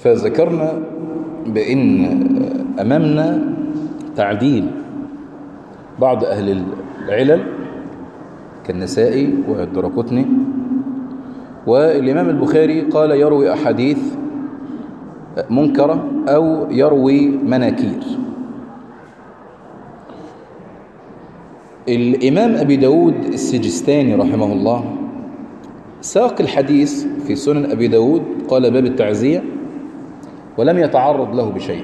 فذكرنا بأن أمامنا تعديل بعض أهل العلل كالنسائي والدرقطني والإمام البخاري قال يروي أحاديث منكرة أو يروي مناكير الإمام أبي داود السجستاني رحمه الله ساق الحديث في سنن أبي داود قال باب التعزية ولم يتعرض له بشيء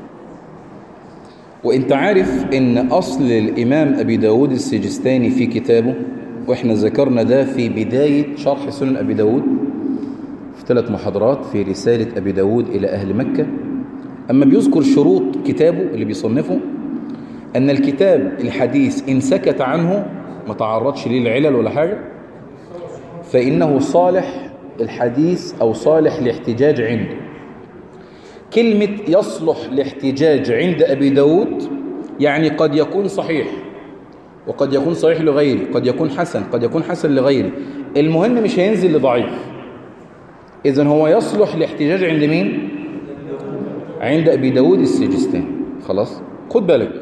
وانت عارف ان اصل الامام ابي داود السجستاني في كتابه واحنا ذكرنا ده في بداية شرح سنن ابي داود في ثلاث محاضرات في رسالة ابي داود الى اهل مكة اما بيذكر شروط كتابه اللي بيصنفه ان الكتاب الحديث ان سكت عنه ما تعرضش ليه العلل ولا حاجة فانه صالح الحديث او صالح الاحتجاج عنده كلمة يصلح لاحتجاج عند أبي داود يعني قد يكون صحيح وقد يكون صحيح لغيره قد يكون حسن قد يكون حسن لغيره المهم مش هينزل لضعيف إذن هو يصلح لاحتجاج عند مين؟ عند أبي داود السجستاني خلاص خد بالك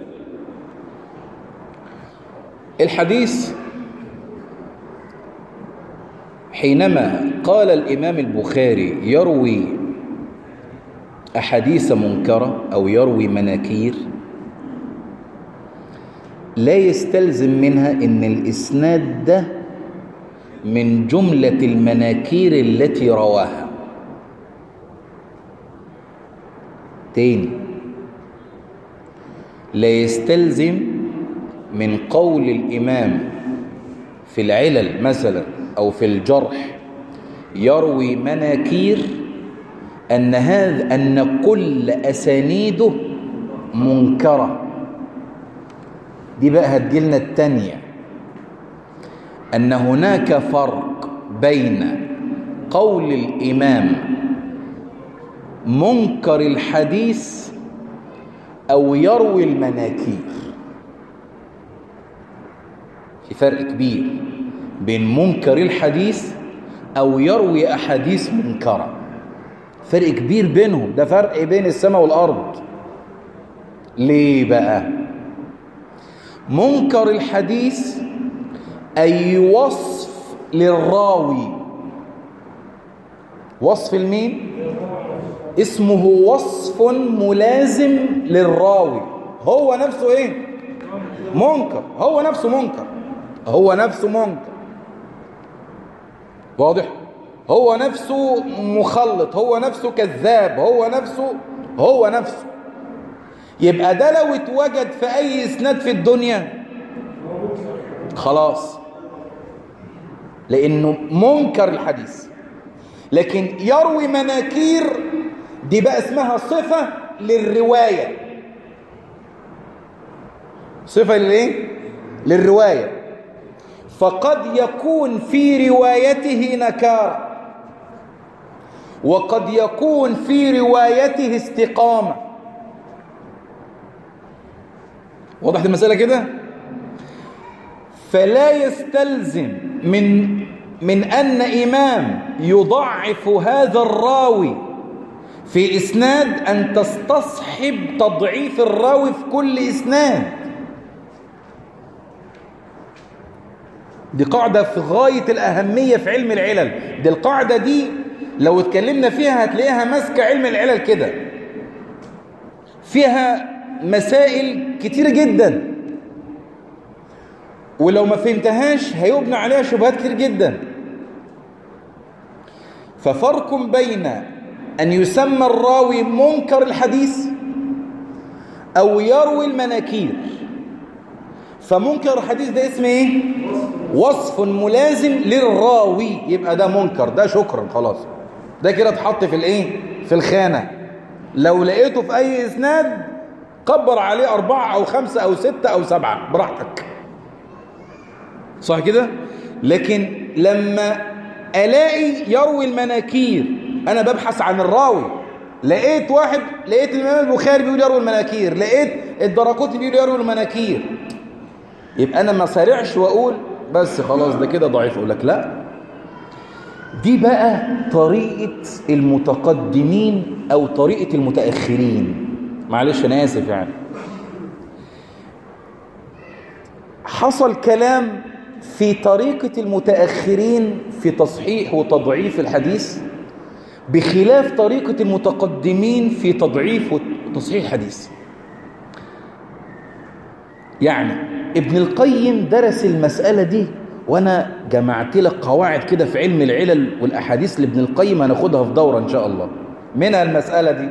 الحديث حينما قال الإمام البخاري يروي أحاديث منكرة أو يروي مناكير لا يستلزم منها أن الإسناد ده من جملة المناكير التي رواها تاني لا يستلزم من قول الإمام في العلل مثلا أو في الجرح يروي مناكير أن هذا أن كل أسانيده منكرة دي بقى هتجيلنا التانية أن هناك فرق بين قول الإمام منكر الحديث أو يروي المناكير في فرق كبير بين منكر الحديث أو يروي أحاديث منكره فرق كبير بينهم ده فرق بين السماء والأرض ليه بقى منكر الحديث أي وصف للراوي وصف المين اسمه وصف ملازم للراوي هو نفسه ايه منكر هو نفسه منكر هو نفسه منكر واضح هو نفسه مخلط هو نفسه كذاب هو نفسه هو نفسه يبقى ده لو اتوجد في اي اسناد في الدنيا خلاص لانه منكر الحديث لكن يروي مناكير دي بقى اسمها صفة للرواية صفة للايه للرواية فقد يكون في روايته نكاره وقد يكون في روايته استقامة وضحت المسألة كده فلا يستلزم من من أن إمام يضعف هذا الراوي في إسناد أن تستصحب تضعيف الراوي في كل إسناد دي قاعدة في غاية الأهمية في علم العلل دي القاعدة دي لو اتكلمنا فيها هتلاقيها ماسكة علم العلل كده فيها مسائل كتير جدا ولو ما فهمتهاش هيبنى عليها شبهات كتير جدا ففرق بين أن يسمى الراوي منكر الحديث أو يروي المناكير فمنكر الحديث ده اسمه ايه وصف ملازم للراوي يبقى ده منكر ده شكرا خلاص ده كده اتحط في الايه في الخانة لو لقيته في اي اسناد كبر عليه اربعة او خمسة او ستة او سبعة براحتك صح كده لكن لما الاقي يروي المناكير انا ببحث عن الراوي لقيت واحد لقيت الامام البخاري بيقول يروي المناكير لقيت الدراقوتي بيقول يروي المناكير يبقى انا ما سارعش واقول بس خلاص ده كده ضعيف اقول لك لا دي بقى طريقة المتقدمين أو طريقة المتأخرين معلش أنا آسف يعني حصل كلام في طريقة المتأخرين في تصحيح وتضعيف الحديث بخلاف طريقة المتقدمين في تضعيف وتصحيح الحديث يعني ابن القيم درس المسألة دي وانا جمعت لك قواعد كده في علم العلل والاحاديث لابن القيم هناخدها في دوره ان شاء الله منها المساله دي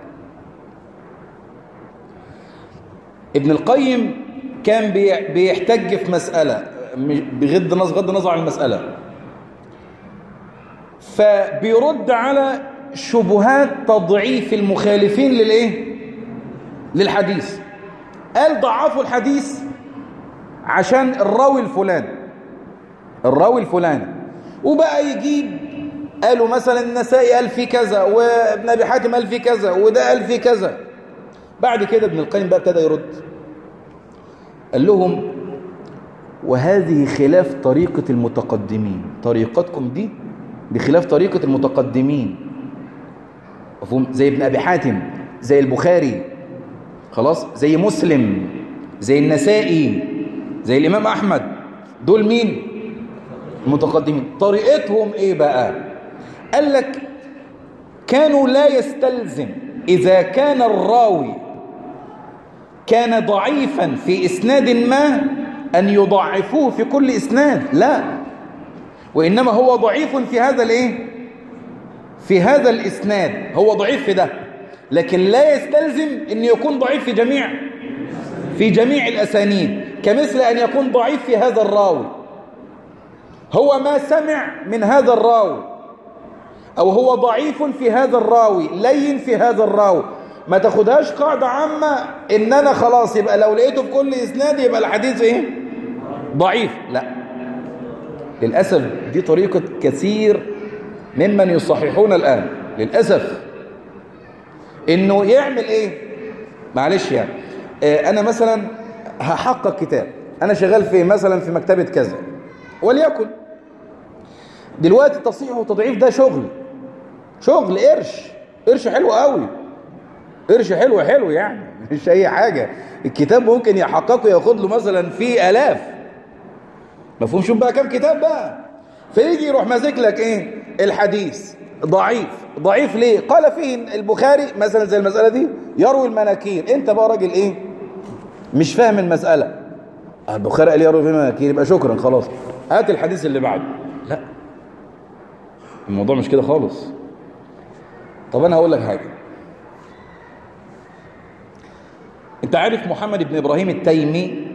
ابن القيم كان بيحتج في مساله بغض النظر غض النظر عن المساله فبيرد على شبهات تضعيف المخالفين للايه للحديث قال ضعفوا الحديث عشان الراوي الفلاني الراوي الفلاني وبقى يجيب قالوا مثلا النسائي قال في كذا وابن ابي حاتم قال في كذا وده قال في كذا بعد كده ابن القيم بقى ابتدى يرد قال لهم وهذه خلاف طريقة المتقدمين طريقتكم دي بخلاف طريقة المتقدمين مفهوم زي ابن ابي حاتم زي البخاري خلاص زي مسلم زي النسائي زي الامام احمد دول مين المتقدمين طريقتهم ايه بقى قال لك كانوا لا يستلزم اذا كان الراوي كان ضعيفا في اسناد ما ان يضعفوه في كل اسناد لا وانما هو ضعيف في هذا الايه في هذا الاسناد هو ضعيف في ده لكن لا يستلزم ان يكون ضعيف في جميع في جميع الاسانيد كمثل ان يكون ضعيف في هذا الراوي هو ما سمع من هذا الراوي أو هو ضعيف في هذا الراوي لين في هذا الراوي ما تاخدهاش قاعدة عامة إن أنا خلاص يبقى لو لقيته في كل إسناد يبقى الحديث إيه ضعيف لا للأسف دي طريقة كثير ممن يصححون الآن للأسف إنه يعمل إيه معلش يعني آه أنا مثلا هحقق كتاب أنا شغال في مثلا في مكتبة كذا وليكن دلوقتي التصحيح والتضعيف ده شغل شغل قرش قرش حلو قوي قرش حلو حلو يعني مش اي حاجة الكتاب ممكن يحققه ياخد له مثلا في الاف مفهوم شوف بقى كام كتاب بقى فيجي يروح ماسك لك ايه الحديث ضعيف ضعيف ليه قال فيه البخاري مثلا زي المسألة دي يروي المناكير انت بقى راجل ايه مش فاهم المسألة البخاري قال يروي المناكير يبقى شكرا خلاص هات الحديث اللي بعده لا الموضوع مش كده خالص طب انا هقول لك حاجه انت عارف محمد بن ابراهيم التيمي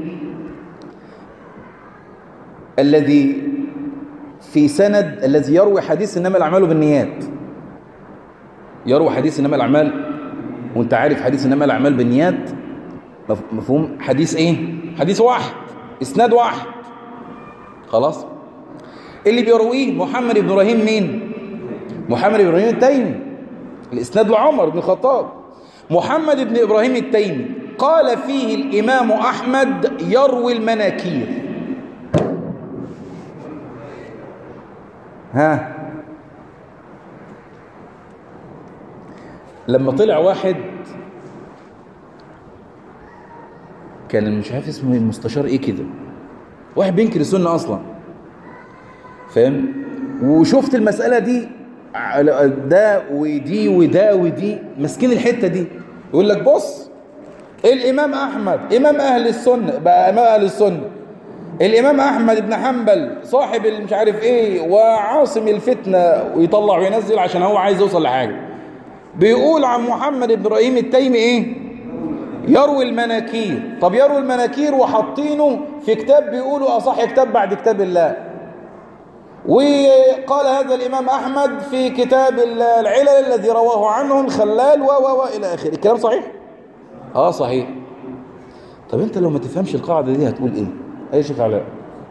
الذي في سند الذي يروي حديث انما الاعمال بالنيات يروي حديث انما الاعمال وانت عارف حديث انما الاعمال بالنيات مفهوم حديث ايه حديث واحد اسناد واحد خلاص اللي بيرويه محمد بن ابراهيم مين محمد بن ابراهيم التيمي الاسناد لعمر بن الخطاب محمد بن ابراهيم التيمي قال فيه الامام احمد يروي المناكير ها لما طلع واحد كان مش عارف اسمه المستشار ايه كده واحد بينكر السنه اصلا فاهم وشفت المسألة دي ده ودي وده ودي ماسكين الحتة دي يقول لك بص الإمام أحمد إمام أهل السنة بقى إمام أهل السنة الإمام أحمد بن حنبل صاحب مش عارف إيه وعاصم الفتنة ويطلع وينزل عشان هو عايز يوصل لحاجة بيقول عن محمد بن إبراهيم التيمي إيه يروي المناكير طب يروي المناكير وحاطينه في كتاب بيقولوا أصح كتاب بعد كتاب الله وقال هذا الإمام أحمد في كتاب العلل الذي رواه عنه الخلال و و إلى آخره الكلام صحيح؟ آه صحيح طب أنت لو ما تفهمش القاعدة دي هتقول إيه؟ أي شيخ علاء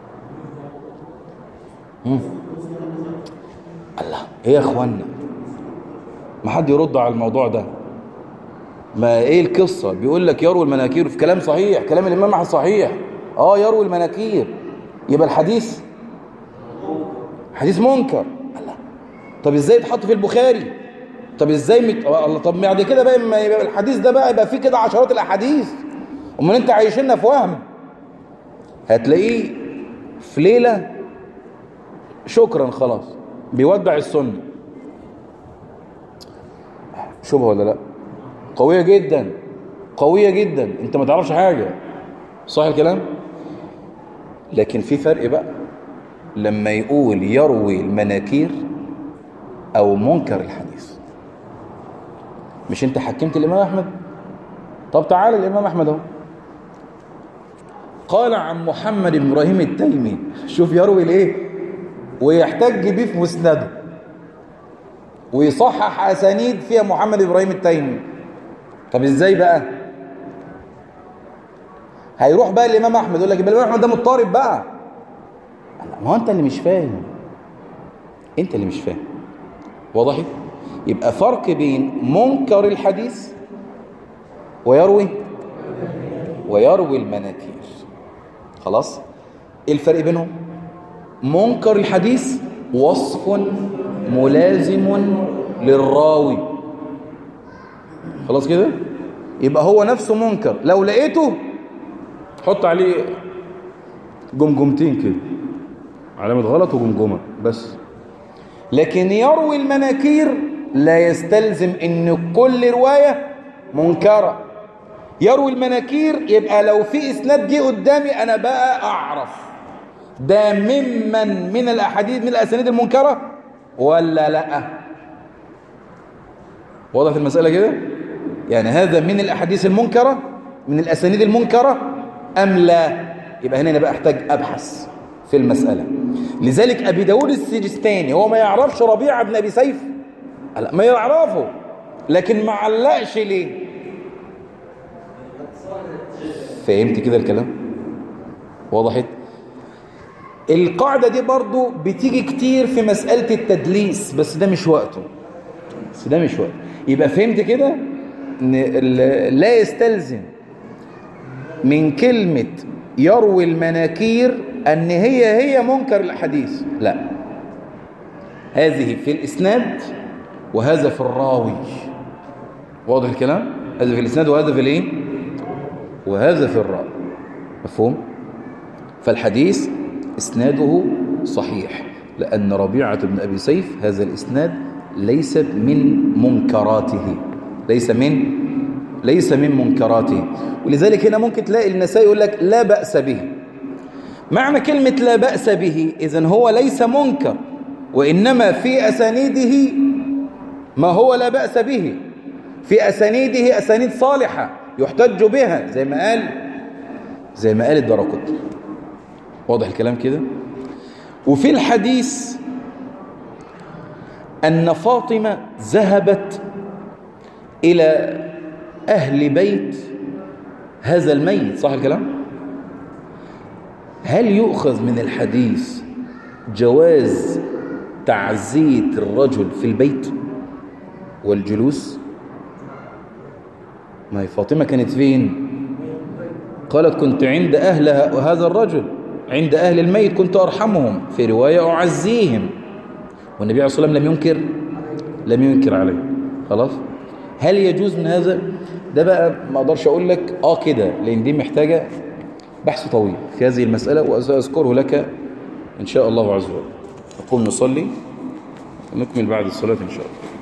الله إيه يا أخوانا ما حد يرد على الموضوع ده ما إيه القصة بيقول لك يروي المناكير في كلام صحيح كلام الإمام أحمد صحيح آه يروي المناكير يبقى الحديث حديث منكر الله طب ازاي اتحط في البخاري طب ازاي مت... الله طب بعد كده بقى ما يبقى الحديث ده بقى يبقى فيه كده عشرات الاحاديث امال انت عايشنا في وهم هتلاقيه في ليله شكرا خلاص بيودع السنه شبهه ولا لا قويه جدا قويه جدا انت ما تعرفش حاجه صح الكلام لكن في فرق بقى لما يقول يروي المناكير او منكر الحديث مش انت حكمت الامام احمد طب تعالى الامام احمد اهو قال عن محمد بن ابراهيم التيمي شوف يروي الايه ويحتج بيه في مسنده ويصحح اسانيد فيها محمد بن ابراهيم التيمي طب ازاي بقى هيروح بقى الامام احمد يقول لك الامام احمد ده مضطرب بقى ما هو انت اللي مش فاهم انت اللي مش فاهم واضح يبقى فرق بين منكر الحديث ويروي ويروي المناكير خلاص ايه الفرق بينهم منكر الحديث وصف ملازم للراوي خلاص كده يبقى هو نفسه منكر لو لقيته حط عليه جمجمتين كده علامة غلط وجمجمة بس لكن يروي المناكير لا يستلزم ان كل رواية منكرة يروي المناكير يبقى لو في اسناد جه قدامي انا بقى اعرف ده ممن من الاحاديث من الاسانيد المنكرة ولا لا واضح في المسألة كده يعني هذا من الاحاديث المنكرة من الاسانيد المنكرة ام لا يبقى هنا انا بقى احتاج ابحث في المسألة لذلك أبي داود السجستاني هو ما يعرفش ربيعة بن أبي سيف لا ما يعرفه لكن ما علقش ليه فهمت كده الكلام وضحت القاعدة دي برضو بتيجي كتير في مسألة التدليس بس ده مش وقته بس ده مش وقته يبقى فهمت كده ان لا يستلزم من كلمة يروي المناكير أن هي هي منكر الحديث لا هذه في الإسناد وهذا في الراوي واضح الكلام هذا في الإسناد وهذا في الإيه وهذا في الراوي مفهوم فالحديث إسناده صحيح لأن ربيعة بن أبي سيف هذا الإسناد ليس من منكراته ليس من ليس من منكراته ولذلك هنا ممكن تلاقي النسائي يقول لك لا بأس به معنى كلمة لا بأس به إذن هو ليس منكر وإنما في أسانيده ما هو لا بأس به في أسانيده أسانيد صالحة يحتج بها زي ما قال زي ما قال الدرقطني واضح الكلام كده وفي الحديث أن فاطمة ذهبت إلى أهل بيت هذا الميت صح الكلام هل يؤخذ من الحديث جواز تعزية الرجل في البيت والجلوس ما هي فاطمة كانت فين قالت كنت عند أهل هذا الرجل عند أهل الميت كنت أرحمهم في رواية أعزيهم والنبي عليه الصلاة والسلام لم ينكر لم ينكر عليه خلاص هل يجوز من هذا ده بقى ما اقدرش اقول لك اه كده لان دي محتاجه بحث طويل في هذه المساله وساذكره لك ان شاء الله عز وجل نقوم نصلي ونكمل بعد الصلاه ان شاء الله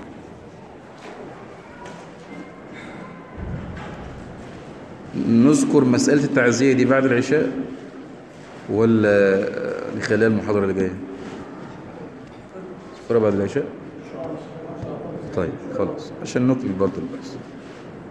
نذكر مسألة التعزية دي بعد العشاء ولا نخليها المحاضرة اللي جاية نذكرها بعد العشاء طيب خلاص عشان نكمل برضه البحث